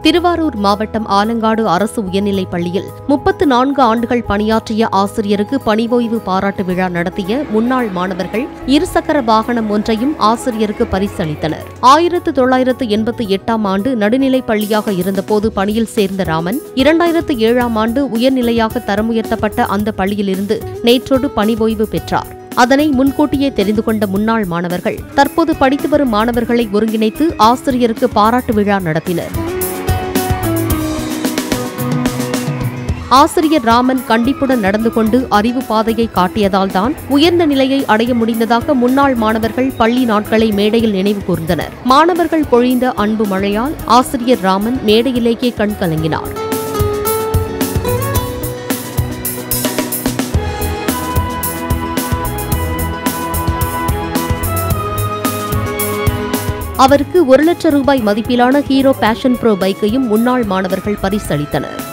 திருவாரூர் மாவட்டம் ஆலங்காடு அரசு உயர்நிலைப் பள்ளியில் முப்பத்து நான்கு ஆண்டுகள் பணியாற்றிய ஆசிரியருக்கு பணிவோய்வு பாராட்டு விழா நடத்திய முன்னாள் மாணவர்கள் இருசக்கர வாகனம் ஒன்றையும் ஆசிரியருக்கு பரிசளித்தனர் ஆயிரத்து தொள்ளாயிரத்து எண்பத்தி எட்டாம் ஆண்டு நடுநிலைப் பள்ளியாக இருந்தபோது பணியில் சேர்ந்த ராமன் இரண்டாயிரத்து ஏழாம் ஆண்டு உயர்நிலையாக தரமுயர்த்தப்பட்ட அந்த பள்ளியிலிருந்து நேற்றோடு பணிவோய்வு பெற்றார் அதனை முன்கூட்டியே தெரிந்து கொண்ட முன்னாள் மாணவர்கள் தற்போது படித்து வரும் மாணவர்களை ஒருங்கிணைத்து ஆசிரியருக்கு பாராட்டு விழா நடத்தினர் ஆசிரியர் ராமன் கண்டிப்புடன் நடந்து கொண்டு அறிவு பாதையை காட்டியதால்தான் உயர்ந்த நிலையை அடைய முடிந்ததாக முன்னாள் மாணவர்கள் பள்ளி நாட்களை மேடையில் நினைவு கூர்ந்தனர் மாணவர்கள் பொழிந்த அன்பு மழையால் ஆசிரியர் ராமன் மேடையிலேயே கண் கலங்கினார் அவருக்கு ஒரு லட்சம் ரூபாய் மதிப்பிலான ஹீரோ பேஷன் ப்ரோ பைக்கையும் முன்னாள் மாணவர்கள் பரிசளித்தனர்